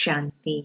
சாந்தி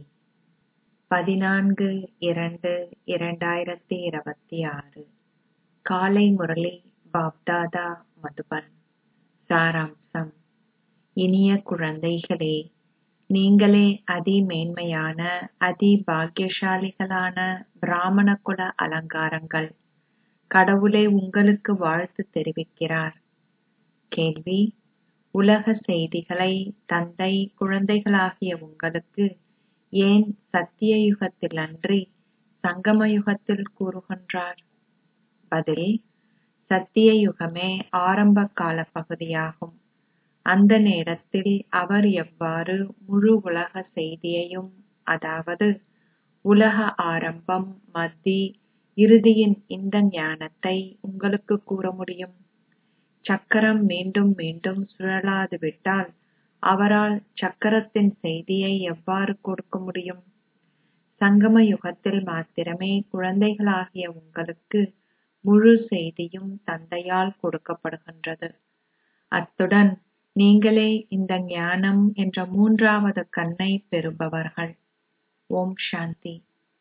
பதினான்கு இரண்டு இரண்டாயிரத்தி இருபத்தி ஆறு காலை முரளி பாப்தாதா மதுபன் சாராம்சம் இனிய குழந்தைகளே நீங்களே அதி மேன்மையான அதி பாக்கியசாலிகளான பிராமண குல அலங்காரங்கள் கடவுளே உங்களுக்கு வாழ்த்து தெரிவிக்கிறார் கேள்வி உலக செய்திகளை தந்தை குழந்தைகளாகிய உங்களுக்கு ஏன் சத்திய யுகத்திலன்றி சங்கம யுகத்தில் கூறுகின்றார் பதில் சத்திய யுகமே ஆரம்ப கால பகுதியாகும் அந்த நேரத்தில் அவர் எவ்வாறு முழு உலக செய்தியையும் அதாவது உலக ஆரம்பம் மத்தி இறுதியின் இந்த ஞானத்தை உங்களுக்கு கூற முடியும் சக்கரம் மீண்டும் மீண்டும் சுழலாது விட்டால் அவரால் சக்கரத்தின் செய்தியை எவ்வாறு கொடுக்க முடியும் சங்கம யுகத்தில் மாத்திரமே குழந்தைகளாகிய உங்களுக்கு முழு செய்தியும் தந்தையால் கொடுக்கப்படுகின்றது அத்துடன் நீங்களே இந்த ஞானம் என்ற மூன்றாவது கண்ணை பெறுபவர்கள் ஓம் சாந்தி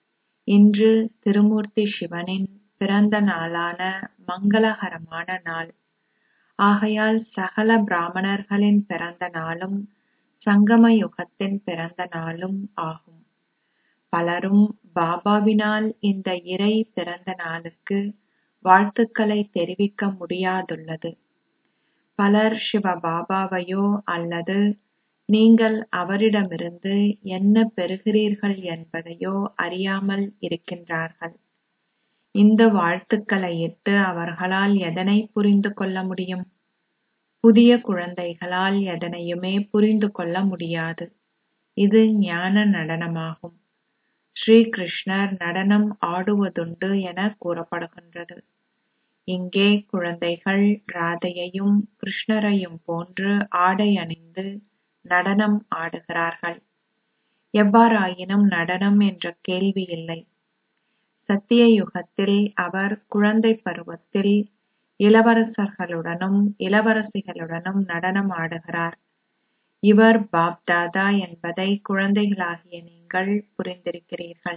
இன்று திருமூர்த்தி சிவனின் பிறந்த நாளான மங்களகரமான நாள் ஆகையால் சகல பிராமணர்களின் பிறந்த நாளும் சங்கம யுகத்தின் பிறந்த நாளும் ஆகும் பலரும் பாபாவினால் இந்த இறை பிறந்த நாளுக்கு வாழ்த்துக்களை தெரிவிக்க முடியாதுள்ளது பலர் சிவ பாபாவையோ அல்லது நீங்கள் அவரிடமிருந்து என்ன பெறுகிறீர்கள் என்பதையோ அறியாமல் இருக்கின்றார்கள் இந்த வாழ்த்துக்களை இட்டு அவர்களால் எதனை புரிந்து கொள்ள முடியும் புதிய குழந்தைகளால் எதனையுமே புரிந்து கொள்ள முடியாது இது ஞான நடனமாகும் ஸ்ரீ கிருஷ்ணர் நடனம் ஆடுவதுண்டு என கூறப்படுகின்றது இங்கே குழந்தைகள் ராதையையும் கிருஷ்ணரையும் போன்று ஆடை அணிந்து நடனம் ஆடுகிறார்கள் எவ்வாறாயினும் நடனம் என்ற கேள்வி இல்லை சத்திய யுகத்தில் அவர் குழந்தை பருவத்தில் இளவரசர்களுடனும் இளவரசிகளுடனும் நடனம் ஆடுகிறார் இவர் பாப்தாதா என்பதை குழந்தைகளாகிய நீங்கள் புரிந்திருக்கிறீர்கள்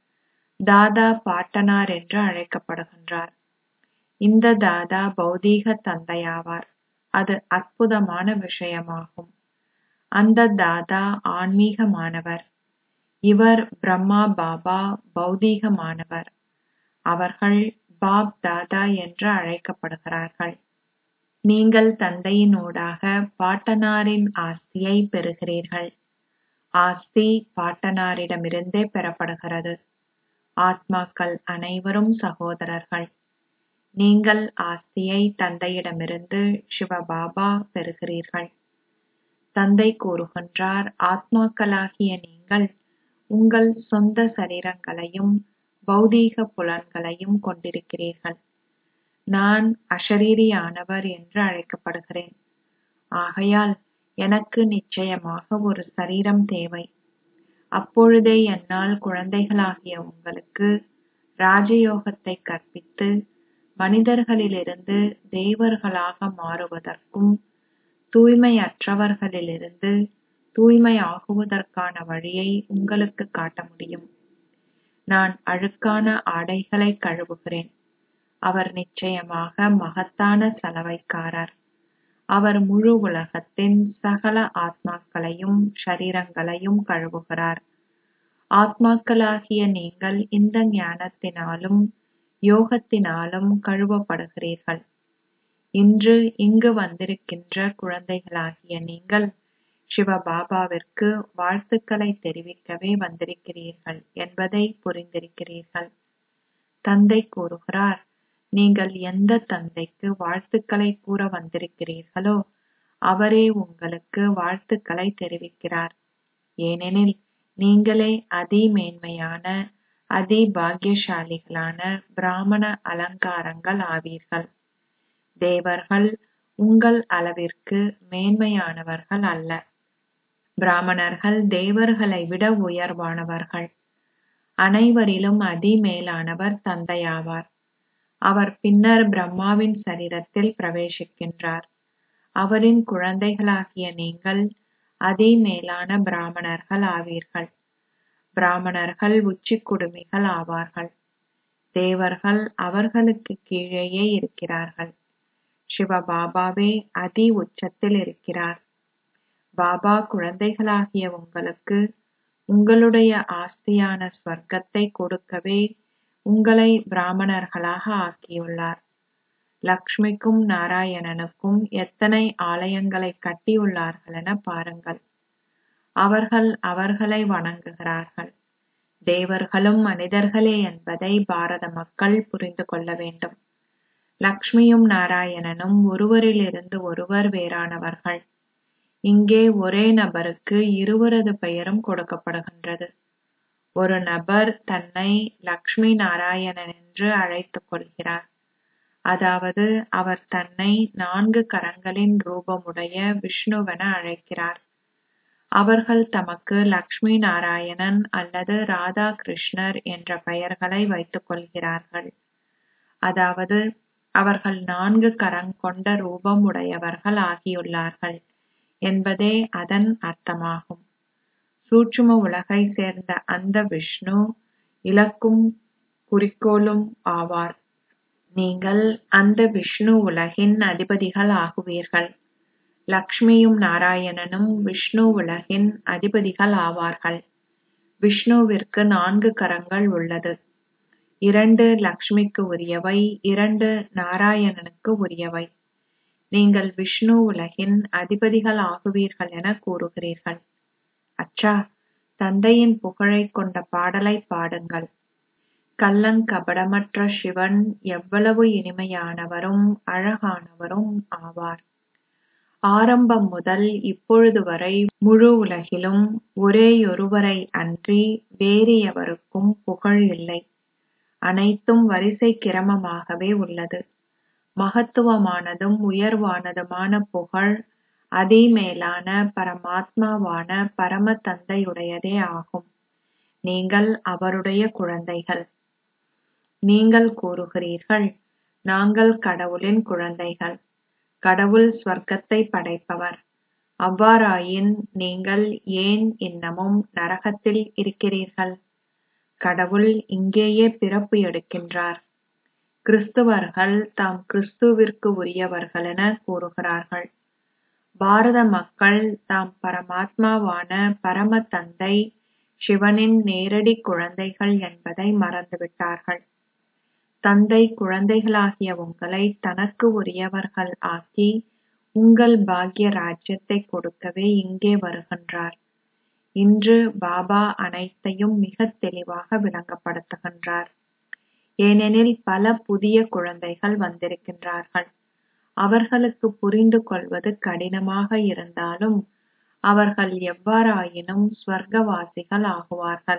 தாதா பாட்டனார் என்று அழைக்கப்படுகின்றார் இந்த தாதா பௌதீக தந்தையாவார் அது அற்புதமான விஷயமாகும் அந்த தாதா ஆன்மீகமானவர் இவர் பிரம்மா பாபா பௌதீகமானவர் அவர்கள் பாப் தாதா என்று அழைக்கப்படுகிறார்கள் நீங்கள் தந்தையினூடாக பாட்டனாரின் ஆஸ்தியை பெறுகிறீர்கள் ஆஸ்தி பாட்டனாரிடமிருந்தே பெறப்படுகிறது ஆத்மாக்கள் அனைவரும் சகோதரர்கள் நீங்கள் ஆஸ்தியை தந்தையிடமிருந்து சிவபாபா பெறுகிறீர்கள் தந்தை கூறுகின்றார் ஆத்மாக்களாகிய நீங்கள் உங்கள் சொந்த சரீரங்களையும் பௌதீக புலன்களையும் கொண்டிருக்கிறீர்கள் நான் அஷரீரியானவர் என்று அழைக்கப்படுகிறேன் ஆகையால் எனக்கு நிச்சயமாக ஒரு சரீரம் தேவை அப்பொழுதே என்னால் குழந்தைகளாகிய உங்களுக்கு ராஜயோகத்தை கற்பித்து மனிதர்களிலிருந்து தேவர்களாக மாறுவதற்கும் தூய்மையற்றவர்களிலிருந்து தூய்மையாகுவதற்கான வழியை உங்களுக்கு காட்ட முடியும் நான் அழுக்கான ஆடைகளை கழுவுகிறேன் அவர் நிச்சயமாக மகத்தான சலவைக்காரர் அவர் முழு உலகத்தின் சகல ஆத்மாக்களையும் ஷரீரங்களையும் கழுவுகிறார் ஆத்மாக்களாகிய நீங்கள் இந்த ஞானத்தினாலும் யோகத்தினாலும் கழுவப்படுகிறீர்கள் இன்று இங்கு வந்திருக்கின்ற குழந்தைகளாகிய நீங்கள் சிவபாபாவிற்கு வாழ்த்துக்களை தெரிவிக்கவே வந்திருக்கிறீர்கள் என்பதை புரிந்திருக்கிறீர்கள் தந்தை கூறுகிறார் நீங்கள் எந்த தந்தைக்கு வாழ்த்துக்களை கூற வந்திருக்கிறீர்களோ அவரே உங்களுக்கு வாழ்த்துக்களை தெரிவிக்கிறார் ஏனெனில் நீங்களே அதி மேன்மையான அதி பாக்கியசாலிகளான பிராமண அலங்காரங்கள் ஆவீர்கள் தேவர்கள் உங்கள் அளவிற்கு மேன்மையானவர்கள் அல்ல பிராமணர்கள் தேவர்களை விட உயர்வானவர்கள் அனைவரிலும் அதி மேலானவர் தந்தையாவார் அவர் பின்னர் பிரம்மாவின் சரீரத்தில் பிரவேசிக்கின்றார் அவரின் குழந்தைகளாகிய நீங்கள் அதி மேலான பிராமணர்கள் ஆவீர்கள் பிராமணர்கள் உச்சிக் குடுமிகள் ஆவார்கள் தேவர்கள் அவர்களுக்கு கீழேயே இருக்கிறார்கள் சிவபாபாவே அதி உச்சத்தில் இருக்கிறார் பாபா குழந்தைகளாகிய உங்களுக்கு உங்களுடைய ஆஸ்தியான ஸ்வர்க்கத்தை கொடுக்கவே உங்களை பிராமணர்களாக ஆக்கியுள்ளார் லக்ஷ்மிக்கும் நாராயணனுக்கும் எத்தனை ஆலயங்களை கட்டியுள்ளார்கள் என பாருங்கள் அவர்கள் அவர்களை வணங்குகிறார்கள் தேவர்களும் மனிதர்களே என்பதை பாரத மக்கள் புரிந்து கொள்ள வேண்டும் லக்ஷ்மியும் நாராயணனும் ஒருவரிலிருந்து ஒருவர் வேறானவர்கள் இங்கே ஒரே நபருக்கு இருவரது பெயரும் கொடுக்கப்படுகின்றது ஒரு நபர் தன்னை லக்ஷ்மி நாராயணன் என்று அழைத்துக் கொள்கிறார் அதாவது அவர் தன்னை நான்கு கரங்களின் ரூபமுடைய விஷ்ணுவென அழைக்கிறார் அவர்கள் தமக்கு லக்ஷ்மி நாராயணன் அல்லது ராதா கிருஷ்ணர் என்ற பெயர்களை வைத்துக் கொள்கிறார்கள் அதாவது அவர்கள் நான்கு கரங்கொண்ட ரூபம் உடையவர்கள் ஆகியுள்ளார்கள் என்பதே அதன் அர்த்தமாகும் சூட்சும உலகை சேர்ந்த அந்த விஷ்ணு இலக்கும் குறிக்கோளும் ஆவார் நீங்கள் அந்த விஷ்ணு உலகின் அதிபதிகள் ஆகுவீர்கள் லக்ஷ்மியும் நாராயணனும் விஷ்ணு உலகின் அதிபதிகள் ஆவார்கள் விஷ்ணுவிற்கு நான்கு கரங்கள் உள்ளது இரண்டு லக்ஷ்மிக்கு உரியவை இரண்டு நாராயணனுக்கு உரியவை நீங்கள் விஷ்ணு உலகின் அதிபதிகள் ஆகுவீர்கள் என கூறுகிறீர்கள் அச்சா தந்தையின் புகழைக் கொண்ட பாடலை பாடுங்கள் கள்ளங்கபடமற்ற சிவன் எவ்வளவு இனிமையானவரும் அழகானவரும் ஆவார் ஆரம்பம் முதல் இப்பொழுது வரை முழு உலகிலும் ஒரேயொருவரை அன்றி வேறு எவருக்கும் புகழ் இல்லை அனைத்தும் வரிசை கிரமமாகவே உள்ளது மகத்துவமானதும் உயர்வானதுமான புகழ் அதிமேலான பரமாத்மாவான பரம தந்தையுடையதே ஆகும் நீங்கள் அவருடைய குழந்தைகள் நீங்கள் கூறுகிறீர்கள் நாங்கள் கடவுளின் குழந்தைகள் கடவுள் ஸ்வர்க்கத்தை படைப்பவர் அவ்வாறாயின் நீங்கள் ஏன் இன்னமும் நரகத்தில் இருக்கிறீர்கள் கடவுள் இங்கேயே பிறப்பு எடுக்கின்றார் கிறிஸ்துவர்கள் தாம் கிறிஸ்துவிற்கு உரியவர்கள் என கூறுகிறார்கள் பாரத மக்கள் தாம் பரமாத்மாவான பரம தந்தை சிவனின் நேரடி குழந்தைகள் என்பதை மறந்துவிட்டார்கள் தந்தை குழந்தைகளாகிய உங்களை தனக்கு உரியவர்கள் ஆக்கி உங்கள் பாக்ய ராஜ்யத்தை கொடுக்கவே இங்கே வருகின்றார் இன்று பாபா அனைத்தையும் மிக தெளிவாக விளங்கப்படுத்துகின்றார் ஏனெனில் பல புதிய குழந்தைகள் வந்திருக்கின்றார்கள் அவர்களுக்கு புரிந்து கொள்வது கடினமாக இருந்தாலும் அவர்கள் எவ்வாறாயினும் ஸ்வர்க்கவாசிகள் ஆகுவார்கள்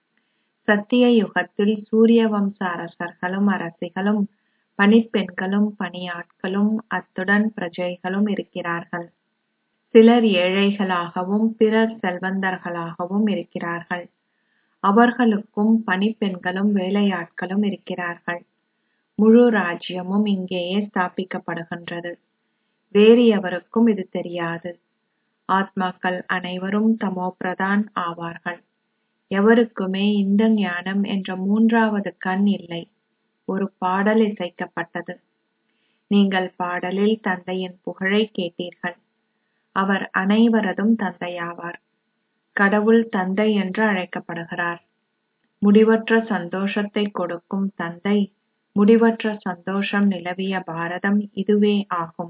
சத்திய யுகத்தில் சூரிய வம்ச அரசர்களும் அரசிகளும் பணிப்பெண்களும் பணியாட்களும் அத்துடன் பிரஜைகளும் இருக்கிறார்கள் சிலர் ஏழைகளாகவும் பிறர் செல்வந்தர்களாகவும் இருக்கிறார்கள் அவர்களுக்கும் பணிப்பெண்களும் வேலையாட்களும் இருக்கிறார்கள் முழு ராஜ்யமும் இங்கேயே ஸ்தாபிக்கப்படுகின்றது வேறு எவருக்கும் இது தெரியாது ஆத்மாக்கள் அனைவரும் தமோ பிரதான் ஆவார்கள் எவருக்குமே இந்த ஞானம் என்ற மூன்றாவது கண் இல்லை ஒரு பாடல் இசைக்கப்பட்டது நீங்கள் பாடலில் தந்தையின் புகழை கேட்டீர்கள் அவர் அனைவரதும் தந்தையாவார் கடவுள் தந்தை என்று அழைக்கப்படுகிறார் முடிவற்ற சந்தோஷத்தை கொடுக்கும் தந்தை முடிவற்ற சந்தோஷம் நிலவிய பாரதம் இதுவே ஆகும்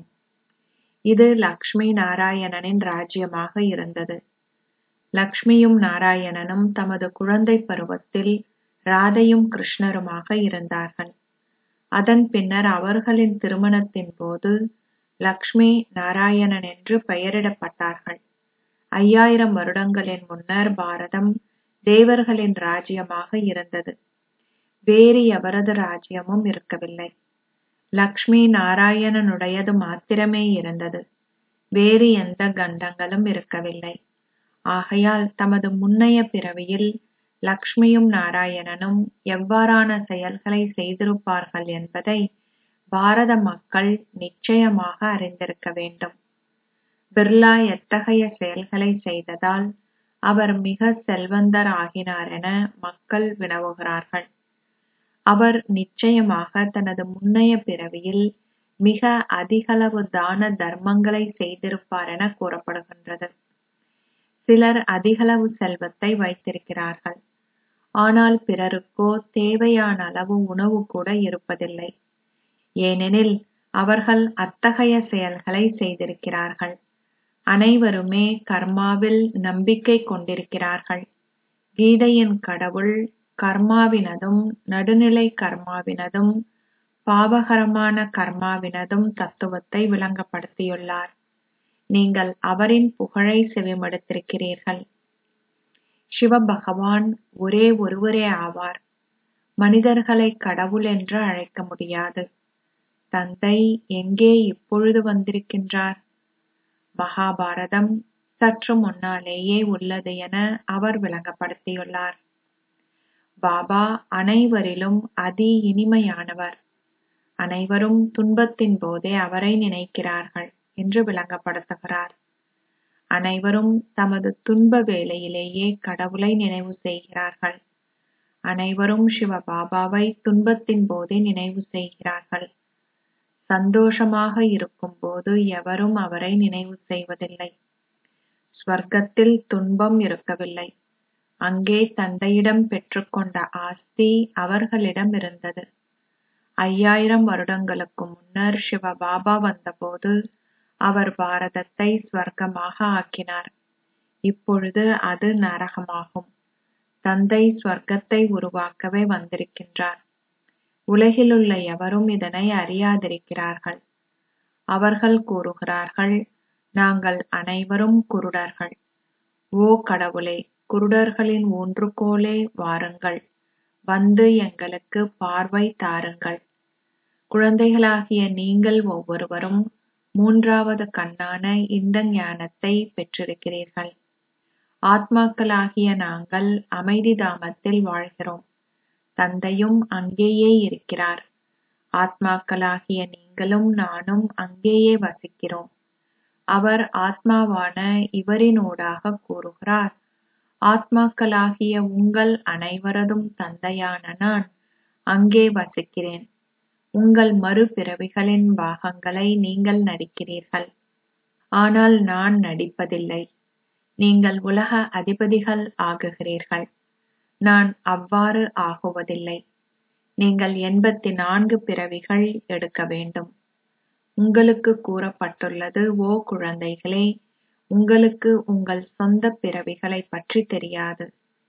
இது லக்ஷ்மி நாராயணனின் ராஜ்யமாக இருந்தது லக்ஷ்மியும் நாராயணனும் தமது குழந்தை பருவத்தில் ராதையும் கிருஷ்ணருமாக இருந்தார்கள் அதன் பின்னர் அவர்களின் திருமணத்தின் போது லக்ஷ்மி நாராயணன் என்று பெயரிடப்பட்டார்கள் ஐயாயிரம் வருடங்களின் முன்னர் பாரதம் தேவர்களின் ராஜ்யமாக இருந்தது வேறு எவரது ராஜ்யமும் இருக்கவில்லை லக்ஷ்மி நாராயணனுடையது மாத்திரமே இருந்தது வேறு எந்த கண்டங்களும் இருக்கவில்லை ஆகையால் தமது முன்னைய பிறவியில் லக்ஷ்மியும் நாராயணனும் எவ்வாறான செயல்களை செய்திருப்பார்கள் என்பதை பாரத மக்கள் நிச்சயமாக அறிந்திருக்க வேண்டும் பிர்லா எத்தகைய செயல்களை செய்ததால் அவர் மிக செல்வந்தர் ஆகினார் என மக்கள் வினவுகிறார்கள் அவர் நிச்சயமாக தனது முன்னைய பிறவியில் மிக அதிகளவு தான தர்மங்களை செய்திருப்பார் என கூறப்படுகின்றது சிலர் அதிகளவு செல்வத்தை வைத்திருக்கிறார்கள் ஆனால் பிறருக்கோ தேவையான அளவு உணவு கூட இருப்பதில்லை ஏனெனில் அவர்கள் அத்தகைய செயல்களை செய்திருக்கிறார்கள் அனைவருமே கர்மாவில் நம்பிக்கை கொண்டிருக்கிறார்கள் கீதையின் கடவுள் கர்மாவினதும் நடுநிலை கர்மாவினதும் பாவகரமான கர்மாவினதும் தத்துவத்தை விளங்கப்படுத்தியுள்ளார் நீங்கள் அவரின் புகழை செவிமடுத்திருக்கிறீர்கள் சிவபகவான் ஒரே ஒருவரே ஆவார் மனிதர்களை கடவுள் என்று அழைக்க முடியாது தந்தை எங்கே இப்பொழுது வந்திருக்கின்றார் மகாபாரதம் சற்று முன்னாலேயே உள்ளது என அவர் விளங்கப்படுத்தியுள்ளார் பாபா அனைவரிலும் அதி இனிமையானவர் அனைவரும் துன்பத்தின் போதே அவரை நினைக்கிறார்கள் என்று விளங்கப்படுத்துகிறார் அனைவரும் தமது துன்ப வேளையிலேயே கடவுளை நினைவு செய்கிறார்கள் அனைவரும் சிவ பாபாவை துன்பத்தின் போதே நினைவு செய்கிறார்கள் சந்தோஷமாக இருக்கும் போது எவரும் அவரை நினைவு செய்வதில்லை ஸ்வர்க்கத்தில் துன்பம் இருக்கவில்லை அங்கே தந்தையிடம் பெற்றுக்கொண்ட ஆஸ்தி அவர்களிடம் இருந்தது ஐயாயிரம் வருடங்களுக்கு முன்னர் சிவ பாபா வந்தபோது அவர் பாரதத்தை ஸ்வர்க்கமாக ஆக்கினார் இப்பொழுது அது நரகமாகும் தந்தை ஸ்வர்க்கத்தை உருவாக்கவே வந்திருக்கின்றார் உலகிலுள்ள எவரும் இதனை அறியாதிருக்கிறார்கள் அவர்கள் கூறுகிறார்கள் நாங்கள் அனைவரும் குருடர்கள் ஓ கடவுளே குருடர்களின் ஊன்றுகோலே வாருங்கள் வந்து எங்களுக்கு பார்வை தாருங்கள் குழந்தைகளாகிய நீங்கள் ஒவ்வொருவரும் மூன்றாவது கண்ணான இந்த ஞானத்தை பெற்றிருக்கிறீர்கள் ஆத்மாக்களாகிய நாங்கள் அமைதி தாமத்தில் வாழ்கிறோம் தந்தையும் அங்கேயே இருக்கிறார் ஆத்மாக்களாகிய நீங்களும் நானும் அங்கேயே வசிக்கிறோம் அவர் ஆத்மாவான இவரினூடாக கூறுகிறார் ஆத்மாக்களாகிய உங்கள் அனைவரதும் தந்தையான நான் அங்கே வசிக்கிறேன் உங்கள் மறுபிறவிகளின் பாகங்களை நீங்கள் நடிக்கிறீர்கள் ஆனால் நான் நடிப்பதில்லை நீங்கள் உலக அதிபதிகள் ஆகுகிறீர்கள் நான் அவ்வாறு ஆகுவதில்லை நீங்கள் எண்பத்தி நான்கு பிறவிகள் எடுக்க வேண்டும் உங்களுக்கு கூறப்பட்டுள்ளது ஓ குழந்தைகளே உங்களுக்கு உங்கள் சொந்த பிறவிகளை பற்றி தெரியாது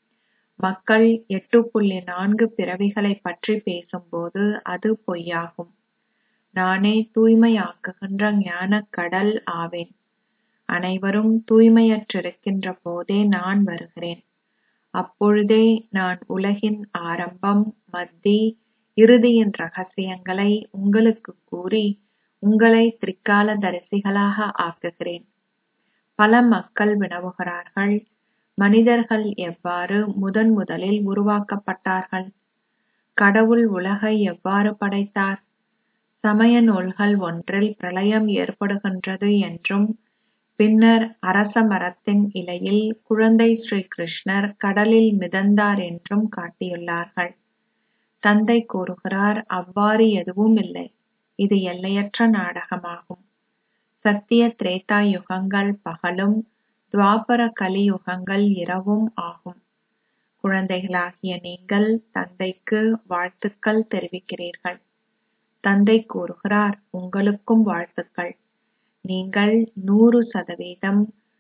மக்கள் எட்டு புள்ளி நான்கு பிறவிகளை பற்றி பேசும்போது அது பொய்யாகும் நானே தூய்மையாக்குகின்ற ஞானக் கடல் ஆவேன் அனைவரும் தூய்மையற்றிருக்கின்ற போதே நான் வருகிறேன் அப்பொழுதே நான் உலகின் ஆரம்பம் மத்தி இறுதியின் ரகசியங்களை உங்களுக்கு கூறி உங்களை திரிகால தரிசிகளாக ஆக்குகிறேன் பல மக்கள் வினவுகிறார்கள் மனிதர்கள் எவ்வாறு முதன் முதலில் உருவாக்கப்பட்டார்கள் கடவுள் உலகை எவ்வாறு படைத்தார் சமய நூல்கள் ஒன்றில் பிரளயம் ஏற்படுகின்றது என்றும் பின்னர் அரச மரத்தின் இலையில் குழந்தை ஸ்ரீ கிருஷ்ணர் கடலில் மிதந்தார் என்றும் காட்டியுள்ளார்கள் தந்தை கூறுகிறார் அவ்வாறு எதுவும் இல்லை இது எல்லையற்ற நாடகமாகும் சத்திய திரேதா யுகங்கள் பகலும் துவாபர கலியுகங்கள் இரவும் ஆகும் குழந்தைகளாகிய நீங்கள் தந்தைக்கு வாழ்த்துக்கள் தெரிவிக்கிறீர்கள் தந்தை கூறுகிறார் உங்களுக்கும் வாழ்த்துக்கள் நீங்கள் நூறு சதவீதம்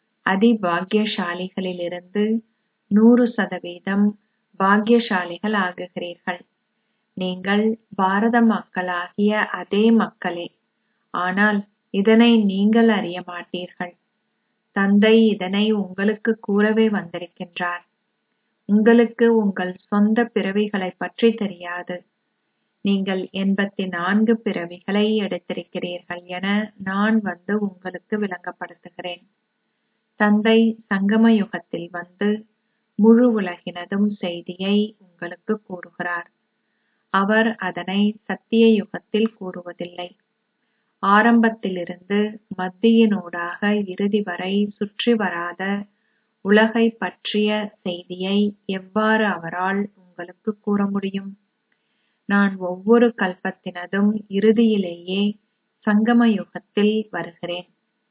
அதிபாக்கியசாலிகளிலிருந்து நூறு சதவீதம் பாக்கியசாலிகள் ஆகுகிறீர்கள் நீங்கள் பாரத மக்களாகிய அதே மக்களே ஆனால் இதனை நீங்கள் அறிய மாட்டீர்கள் தந்தை இதனை உங்களுக்கு கூறவே வந்திருக்கின்றார் உங்களுக்கு உங்கள் சொந்த பிறவிகளைப் பற்றி தெரியாது நீங்கள் எண்பத்தி நான்கு பிறவிகளை எடுத்திருக்கிறீர்கள் என நான் வந்து உங்களுக்கு விளங்கப்படுத்துகிறேன் தந்தை சங்கம யுகத்தில் வந்து முழு உலகினதும் செய்தியை உங்களுக்கு கூறுகிறார் அவர் அதனை சத்திய யுகத்தில் கூறுவதில்லை ஆரம்பத்திலிருந்து மத்தியினூடாக இறுதி வரை சுற்றி வராத உலகைப் பற்றிய செய்தியை எவ்வாறு அவரால் உங்களுக்குக் கூற முடியும் நான் ஒவ்வொரு கல்பத்தினதும் இறுதியிலேயே சங்கம யுகத்தில் வருகிறேன்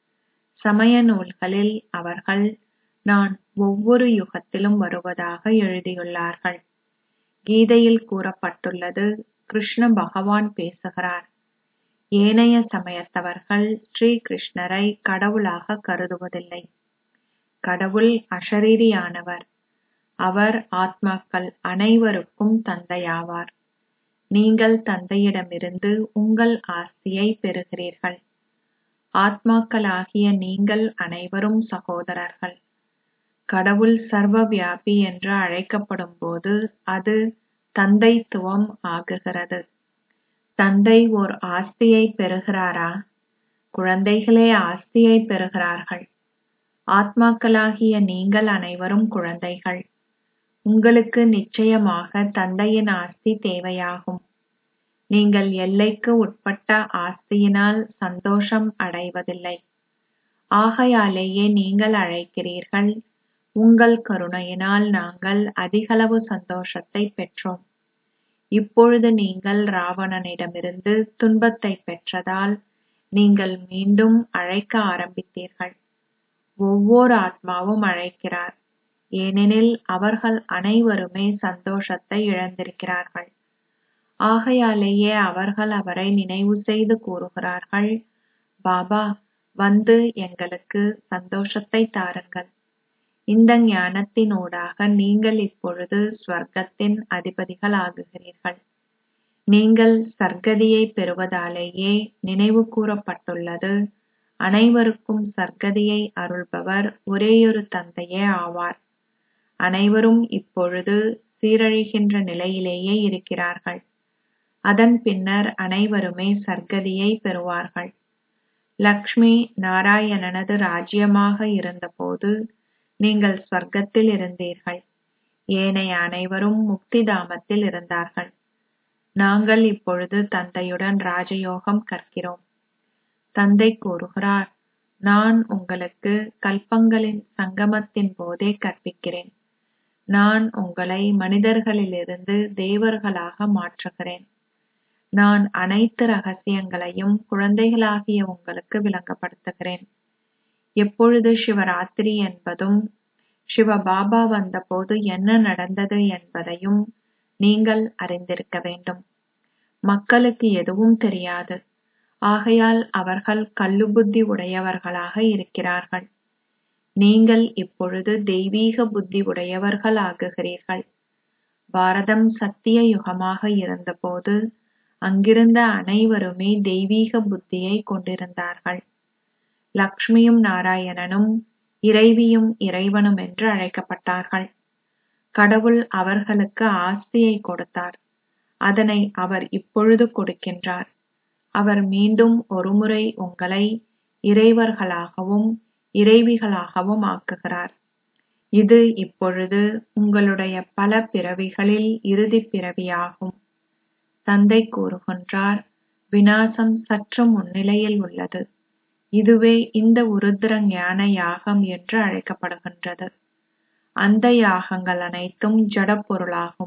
சமய நூல்களில் அவர்கள் நான் ஒவ்வொரு யுகத்திலும் வருவதாக எழுதியுள்ளார்கள் கீதையில் கூறப்பட்டுள்ளது கிருஷ்ண பகவான் பேசுகிறார் ஏனைய சமயத்தவர்கள் ஸ்ரீ கிருஷ்ணரை கடவுளாக கருதுவதில்லை கடவுள் அஷரீரியானவர் அவர் ஆத்மாக்கள் அனைவருக்கும் தந்தையாவார் நீங்கள் தந்தையிடமிருந்து உங்கள் ஆஸ்தியை பெறுகிறீர்கள் ஆத்மாக்களாகிய நீங்கள் அனைவரும் சகோதரர்கள் கடவுள் சர்வ வியாபி என்று அழைக்கப்படும் போது அது தந்தைத்துவம் ஆகுகிறது தந்தை ஓர் ஆஸ்தியை பெறுகிறாரா குழந்தைகளே ஆஸ்தியை பெறுகிறார்கள் ஆத்மாக்களாகிய நீங்கள் அனைவரும் குழந்தைகள் உங்களுக்கு நிச்சயமாக தந்தையின் ஆஸ்தி தேவையாகும் நீங்கள் எல்லைக்கு உட்பட்ட ஆஸ்தியினால் சந்தோஷம் அடைவதில்லை ஆகையாலேயே நீங்கள் அழைக்கிறீர்கள் உங்கள் கருணையினால் நாங்கள் அதிகளவு சந்தோஷத்தை பெற்றோம் இப்பொழுது நீங்கள் ராவணனிடமிருந்து துன்பத்தை பெற்றதால் நீங்கள் மீண்டும் அழைக்க ஆரம்பித்தீர்கள் ஒவ்வொரு ஆத்மாவும் அழைக்கிறார் ஏனெனில் அவர்கள் அனைவருமே சந்தோஷத்தை இழந்திருக்கிறார்கள் ஆகையாலேயே அவர்கள் அவரை நினைவு செய்து கூறுகிறார்கள் பாபா வந்து எங்களுக்கு சந்தோஷத்தை தாருங்கள் இந்த ஞானத்தினூடாக நீங்கள் இப்பொழுது ஸ்வர்க்கத்தின் அதிபதிகள் ஆகுகிறீர்கள் நீங்கள் சர்க்கதியை பெறுவதாலேயே நினைவு கூறப்பட்டுள்ளது அனைவருக்கும் சர்க்கதியை அருள்பவர் ஒரேயொரு தந்தையே ஆவார் அனைவரும் இப்பொழுது சீரழிகின்ற நிலையிலேயே இருக்கிறார்கள் அதன் பின்னர் அனைவருமே சர்க்கதியை பெறுவார்கள் லக்ஷ்மி நாராயணனது ராஜ்யமாக இருந்தபோது நீங்கள் ஸ்வர்க்கத்தில் இருந்தீர்கள் ஏனைய அனைவரும் முக்தி தாமத்தில் இருந்தார்கள் நாங்கள் இப்பொழுது தந்தையுடன் ராஜயோகம் கற்கிறோம் தந்தை கூறுகிறார் நான் உங்களுக்கு கல்பங்களின் சங்கமத்தின் போதே கற்பிக்கிறேன் நான் உங்களை மனிதர்களிலிருந்து தேவர்களாக மாற்றுகிறேன் நான் அனைத்து ரகசியங்களையும் குழந்தைகளாகிய உங்களுக்கு விளங்கப்படுத்துகிறேன் எப்பொழுது சிவராத்திரி என்பதும் சிவபாபா வந்தபோது என்ன நடந்தது என்பதையும் நீங்கள் அறிந்திருக்க வேண்டும் மக்களுக்கு எதுவும் தெரியாது ஆகையால் அவர்கள் கள்ளுபுத்தி உடையவர்களாக இருக்கிறார்கள் நீங்கள் இப்பொழுது தெய்வீக புத்தி உடையவர்கள் ஆகுகிறீர்கள் பாரதம் சத்திய யுகமாக இருந்தபோது அங்கிருந்த அனைவருமே தெய்வீக புத்தியை கொண்டிருந்தார்கள் லக்ஷ்மியும் நாராயணனும் இறைவியும் இறைவனும் என்று அழைக்கப்பட்டார்கள் கடவுள் அவர்களுக்கு ஆஸ்தியை கொடுத்தார் அதனை அவர் இப்பொழுது கொடுக்கின்றார் அவர் மீண்டும் ஒருமுறை உங்களை இறைவர்களாகவும் இறைவிகளாகவும் ஆக்குகிறார் இது இப்பொழுது உங்களுடைய பல பிறவிகளில் இறுதிப் பிறவியாகும் தந்தை கூறுகின்றார் விநாசம் சற்று முன்னிலையில் உள்ளது இதுவே இந்த உருத்திர ஞான யாகம் என்று அழைக்கப்படுகின்றது அந்த யாகங்கள் அனைத்தும் ஜடப் பொருளாகும்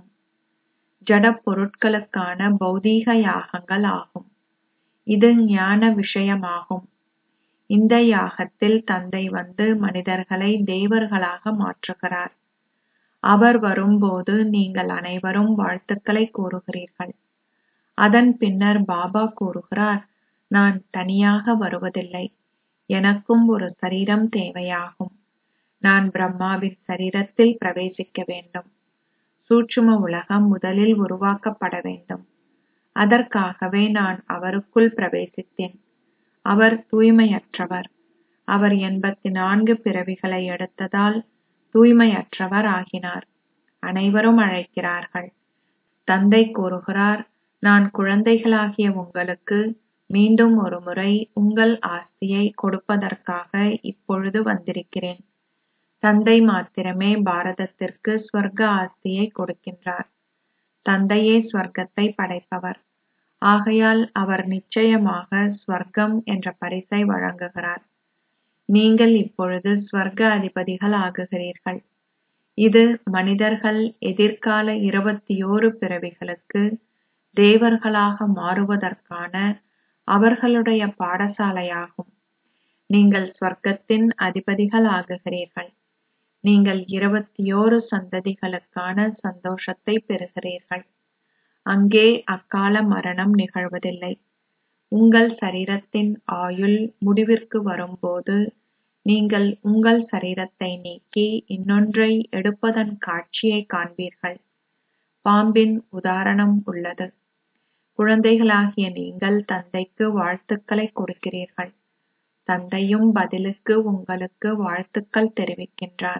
ஜடப் பொருட்களுக்கான பௌதீக யாகங்கள் ஆகும் இது ஞான விஷயமாகும் இந்த யாகத்தில் தந்தை வந்து மனிதர்களை தேவர்களாக மாற்றுகிறார் அவர் வரும்போது நீங்கள் அனைவரும் வாழ்த்துக்களை கூறுகிறீர்கள் அதன் பின்னர் பாபா கூறுகிறார் நான் தனியாக வருவதில்லை எனக்கும் ஒரு சரீரம் தேவையாகும் நான் பிரம்மாவின் சரீரத்தில் பிரவேசிக்க வேண்டும் சூட்சும உலகம் முதலில் உருவாக்கப்பட வேண்டும் அதற்காகவே நான் அவருக்குள் பிரவேசித்தேன் அவர் தூய்மையற்றவர் அவர் எண்பத்தி நான்கு பிறவிகளை எடுத்ததால் தூய்மையற்றவர் ஆகினார் அனைவரும் அழைக்கிறார்கள் தந்தை கூறுகிறார் நான் குழந்தைகளாகிய உங்களுக்கு மீண்டும் ஒரு முறை உங்கள் ஆஸ்தியை கொடுப்பதற்காக இப்பொழுது வந்திருக்கிறேன் தந்தை மாத்திரமே பாரதத்திற்கு ஸ்வர்க்க ஆஸ்தியை கொடுக்கின்றார் தந்தையே ஸ்வர்க்கத்தை படைப்பவர் ஆகையால் அவர் நிச்சயமாக ஸ்வர்க்கம் என்ற பரிசை வழங்குகிறார் நீங்கள் இப்பொழுது ஸ்வர்க அதிபதிகள் ஆகுகிறீர்கள் இது மனிதர்கள் எதிர்கால இருபத்தியோரு பிறவிகளுக்கு தேவர்களாக மாறுவதற்கான அவர்களுடைய பாடசாலையாகும் நீங்கள் ஸ்வர்க்கத்தின் அதிபதிகள் ஆகுகிறீர்கள் நீங்கள் இருபத்தியோரு சந்ததிகளுக்கான சந்தோஷத்தை பெறுகிறீர்கள் அங்கே அக்கால மரணம் நிகழ்வதில்லை உங்கள் சரீரத்தின் ஆயுள் முடிவிற்கு வரும்போது நீங்கள் உங்கள் சரீரத்தை நீக்கி இன்னொன்றை எடுப்பதன் காட்சியை காண்பீர்கள் பாம்பின் உதாரணம் உள்ளது குழந்தைகளாகிய நீங்கள் தந்தைக்கு வாழ்த்துக்களை கொடுக்கிறீர்கள் தந்தையும் பதிலுக்கு உங்களுக்கு வாழ்த்துக்கள் தெரிவிக்கின்றார்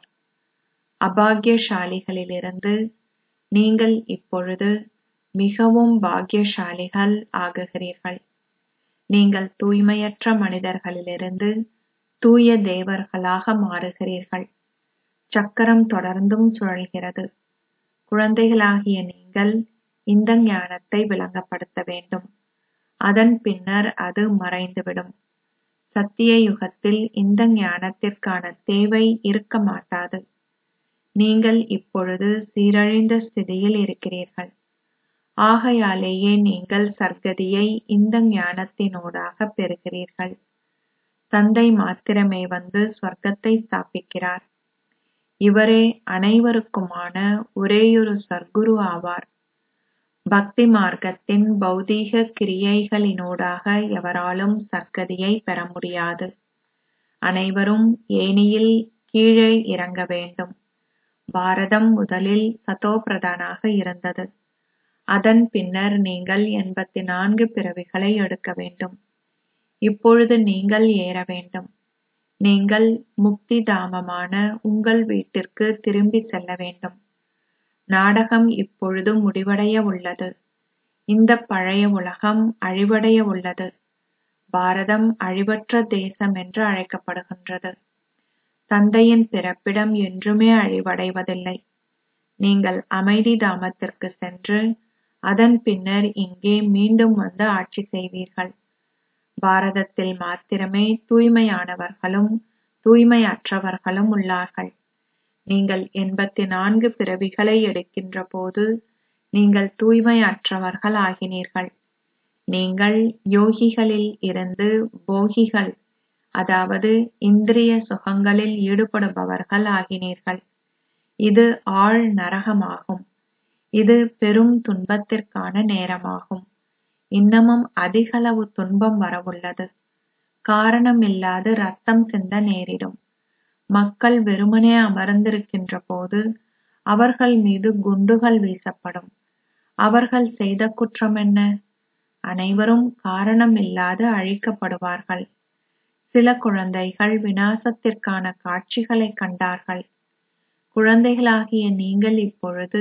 அபாகியசாலிகளிலிருந்து நீங்கள் இப்பொழுது மிகவும் பாக்கியசாலிகள் ஆகுகிறீர்கள் நீங்கள் தூய்மையற்ற மனிதர்களிலிருந்து தூய தேவர்களாக மாறுகிறீர்கள் சக்கரம் தொடர்ந்தும் சுழல்கிறது குழந்தைகளாகிய நீங்கள் இந்த ஞானத்தை விளங்கப்படுத்த வேண்டும் அதன் பின்னர் அது மறைந்துவிடும் சத்திய யுகத்தில் இந்த ஞானத்திற்கான தேவை இருக்க மாட்டாது நீங்கள் இப்பொழுது சீரழிந்த ஸ்திதியில் இருக்கிறீர்கள் ஆகையாலேயே நீங்கள் சர்க்கதியை இந்த ஞானத்தினூடாக பெறுகிறீர்கள் தந்தை மாத்திரமே வந்து ஸ்வர்க்கத்தை ஸ்தாபிக்கிறார் இவரே அனைவருக்குமான ஒரேயொரு சர்க்குரு ஆவார் பக்தி மார்க்கத்தின் பௌதீக கிரியைகளினூடாக எவராலும் சர்க்கதியை பெற முடியாது அனைவரும் ஏனியில் கீழே இறங்க வேண்டும் பாரதம் முதலில் சதோபிரதானாக இருந்தது அதன் பின்னர் நீங்கள் எண்பத்தி நான்கு பிறவிகளை எடுக்க வேண்டும் இப்பொழுது நீங்கள் ஏற வேண்டும் நீங்கள் முக்தி தாமமான உங்கள் வீட்டிற்கு திரும்பி செல்ல வேண்டும் நாடகம் இப்பொழுது முடிவடைய உள்ளது இந்த பழைய உலகம் அழிவடைய உள்ளது பாரதம் அழிவற்ற தேசம் என்று அழைக்கப்படுகின்றது தந்தையின் பிறப்பிடம் என்றுமே அழிவடைவதில்லை நீங்கள் அமைதி தாமத்திற்கு சென்று அதன் பின்னர் இங்கே மீண்டும் வந்து ஆட்சி செய்வீர்கள் பாரதத்தில் மாத்திரமே தூய்மையானவர்களும் தூய்மையற்றவர்களும் உள்ளார்கள் நீங்கள் எண்பத்தி நான்கு பிறவிகளை எடுக்கின்ற போது நீங்கள் தூய்மையற்றவர்கள் ஆகினீர்கள் நீங்கள் யோகிகளில் இருந்து போகிகள் அதாவது இந்திரிய சுகங்களில் ஈடுபடுபவர்கள் ஆகினீர்கள் இது ஆழ் நரகமாகும் இது பெரும் துன்பத்திற்கான நேரமாகும் இன்னமும் அதிகளவு துன்பம் வரவுள்ளது காரணமில்லாது ரத்தம் சிந்த நேரிடும் மக்கள் வெறுமனே அமர்ந்திருக்கின்ற போது அவர்கள் மீது குண்டுகள் வீசப்படும் அவர்கள் செய்த குற்றம் என்ன அனைவரும் காரணமில்லாது அழிக்கப்படுவார்கள் சில குழந்தைகள் விநாசத்திற்கான காட்சிகளை கண்டார்கள் குழந்தைகளாகிய நீங்கள் இப்பொழுது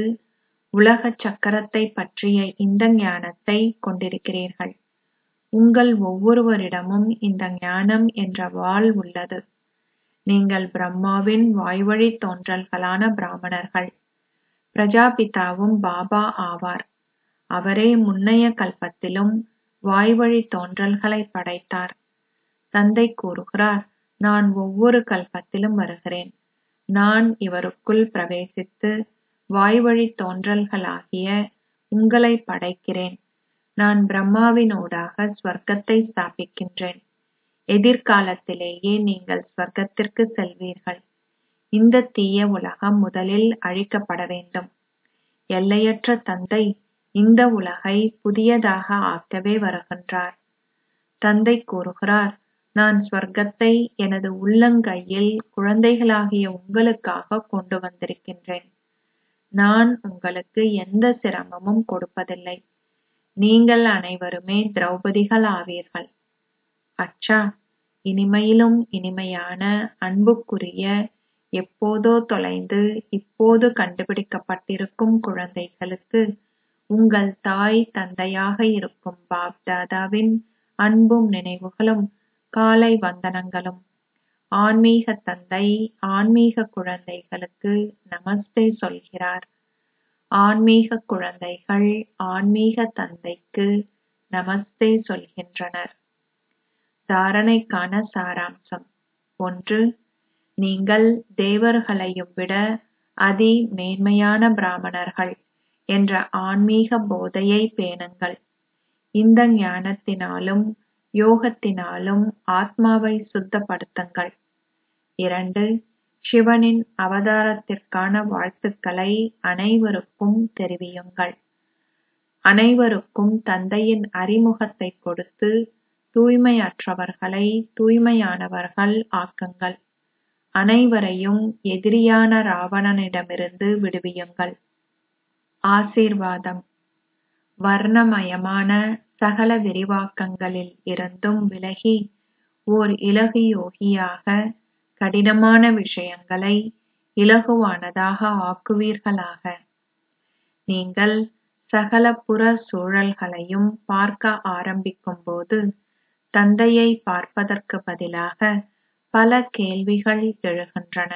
உலக சக்கரத்தை பற்றிய இந்த ஞானத்தை கொண்டிருக்கிறீர்கள் உங்கள் ஒவ்வொருவரிடமும் இந்த ஞானம் என்ற வாள் உள்ளது நீங்கள் பிரம்மாவின் வாய்வழி தோன்றல்களான பிராமணர்கள் பிரஜாபிதாவும் பாபா ஆவார் அவரே முன்னைய கல்பத்திலும் வாய்வழி தோன்றல்களை படைத்தார் தந்தை கூறுகிறார் நான் ஒவ்வொரு கல்பத்திலும் வருகிறேன் நான் இவருக்குள் பிரவேசித்து வாய்வழி தோன்றல்களாகிய உங்களை படைக்கிறேன் நான் பிரம்மாவினூடாக ஸ்வர்க்கத்தை ஸ்தாபிக்கின்றேன் எதிர்காலத்திலேயே நீங்கள் ஸ்வர்க்கத்திற்கு செல்வீர்கள் இந்த தீய உலகம் முதலில் அழிக்கப்பட வேண்டும் எல்லையற்ற தந்தை இந்த உலகை புதியதாக ஆக்கவே வருகின்றார் தந்தை கூறுகிறார் நான் ஸ்வர்க்கத்தை எனது உள்ளங்கையில் குழந்தைகளாகிய உங்களுக்காக கொண்டு வந்திருக்கின்றேன் நான் உங்களுக்கு எந்த சிரமமும் கொடுப்பதில்லை நீங்கள் அனைவருமே திரௌபதிகள் ஆவீர்கள் அச்சா இனிமையிலும் இனிமையான அன்புக்குரிய எப்போதோ தொலைந்து இப்போது கண்டுபிடிக்கப்பட்டிருக்கும் குழந்தைகளுக்கு உங்கள் தாய் தந்தையாக இருக்கும் பாப் தாதாவின் அன்பும் நினைவுகளும் காலை வந்தனங்களும் ஆன்மீக தந்தை ஆன்மீக குழந்தைகளுக்கு நமஸ்தே சொல்கிறார் ஆன்மீக குழந்தைகள் ஆன்மீக தந்தைக்கு நமஸ்தே சொல்கின்றனர் தாரணைக்கான சாராம்சம் ஒன்று நீங்கள் தேவர்களையும் விட அதி மேன்மையான பிராமணர்கள் என்ற ஆன்மீக போதையை பேணுங்கள் இந்த ஞானத்தினாலும் யோகத்தினாலும் ஆத்மாவை சுத்தப்படுத்துங்கள் இரண்டு சிவனின் அவதாரத்திற்கான வாழ்த்துக்களை அனைவருக்கும் தெரிவியுங்கள் அனைவருக்கும் தந்தையின் அறிமுகத்தை கொடுத்து தூய்மையற்றவர்களை தூய்மையானவர்கள் ஆக்குங்கள் அனைவரையும் எதிரியான ராவணனிடமிருந்து விடுவியுங்கள் ஆசீர்வாதம் வர்ணமயமான சகல விரிவாக்கங்களில் இருந்தும் விலகி ஓர் இலகு யோகியாக கடினமான விஷயங்களை இலகுவானதாக ஆக்குவீர்களாக நீங்கள் சகல புற சூழல்களையும் பார்க்க ஆரம்பிக்கும்போது தந்தையை பார்ப்பதற்கு பதிலாக பல கேள்விகள் எழுகின்றன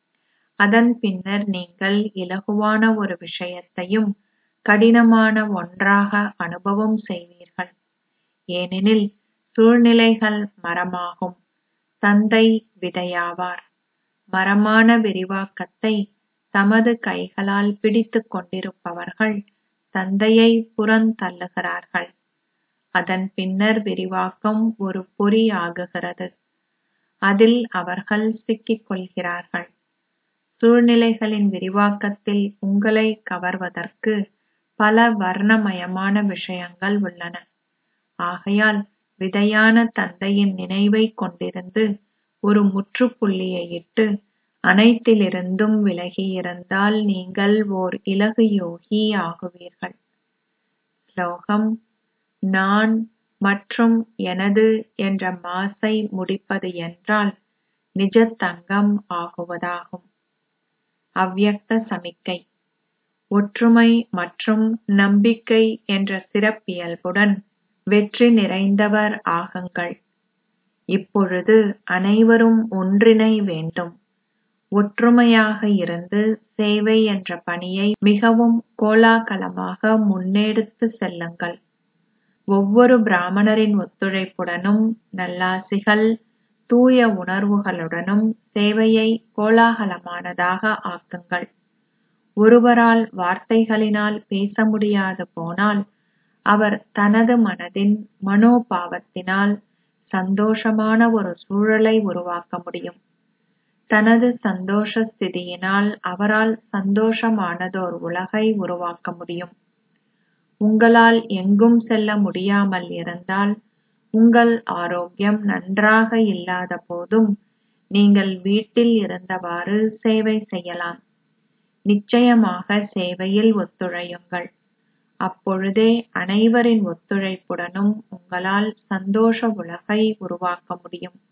அதன் பின்னர் நீங்கள் இலகுவான ஒரு விஷயத்தையும் கடினமான ஒன்றாக அனுபவம் செய்வீர்கள் ஏனெனில் சூழ்நிலைகள் மரமாகும் தந்தை விதையாவார் மரமான விரிவாக்கத்தை தமது கைகளால் பிடித்துக் கொண்டிருப்பவர்கள் தந்தையை புறந்தள்ளுகிறார்கள் அதன் பின்னர் விரிவாக்கம் ஒரு பொறி ஆகுகிறது அதில் அவர்கள் சிக்கிக் கொள்கிறார்கள் சூழ்நிலைகளின் விரிவாக்கத்தில் உங்களை கவர்வதற்கு பல வர்ணமயமான விஷயங்கள் உள்ளன ஆகையால் விதையான தந்தையின் நினைவை கொண்டிருந்து ஒரு முற்றுப்புள்ளியை இட்டு அனைத்திலிருந்தும் விலகியிருந்தால் நீங்கள் ஓர் இலகு யோகி ஆகுவீர்கள் ஸ்லோகம் நான் மற்றும் எனது என்ற மாசை முடிப்பது என்றால் நிஜத்தங்கம் ஆகுவதாகும் அவ்யக்த சமிக்கை ஒற்றுமை மற்றும் நம்பிக்கை என்ற சிறப்பியல்புடன் வெற்றி நிறைந்தவர் ஆகுங்கள் இப்பொழுது அனைவரும் ஒன்றிணை வேண்டும் ஒற்றுமையாக இருந்து சேவை என்ற பணியை மிகவும் கோலாகலமாக முன்னெடுத்து செல்லுங்கள் ஒவ்வொரு பிராமணரின் ஒத்துழைப்புடனும் நல்லாசிகள் தூய உணர்வுகளுடனும் சேவையை கோலாகலமானதாக ஆக்குங்கள் ஒருவரால் வார்த்தைகளினால் பேச முடியாது போனால் அவர் தனது மனதின் மனோபாவத்தினால் சந்தோஷமான ஒரு சூழலை உருவாக்க முடியும் தனது சந்தோஷ ஸ்திதியினால் அவரால் சந்தோஷமானதோர் உலகை உருவாக்க முடியும் உங்களால் எங்கும் செல்ல முடியாமல் இருந்தால் உங்கள் ஆரோக்கியம் நன்றாக இல்லாத போதும் நீங்கள் வீட்டில் இருந்தவாறு சேவை செய்யலாம் நிச்சயமாக சேவையில் ஒத்துழையுங்கள் அப்பொழுதே அனைவரின் ஒத்துழைப்புடனும் உங்களால் சந்தோஷ உலகை உருவாக்க முடியும்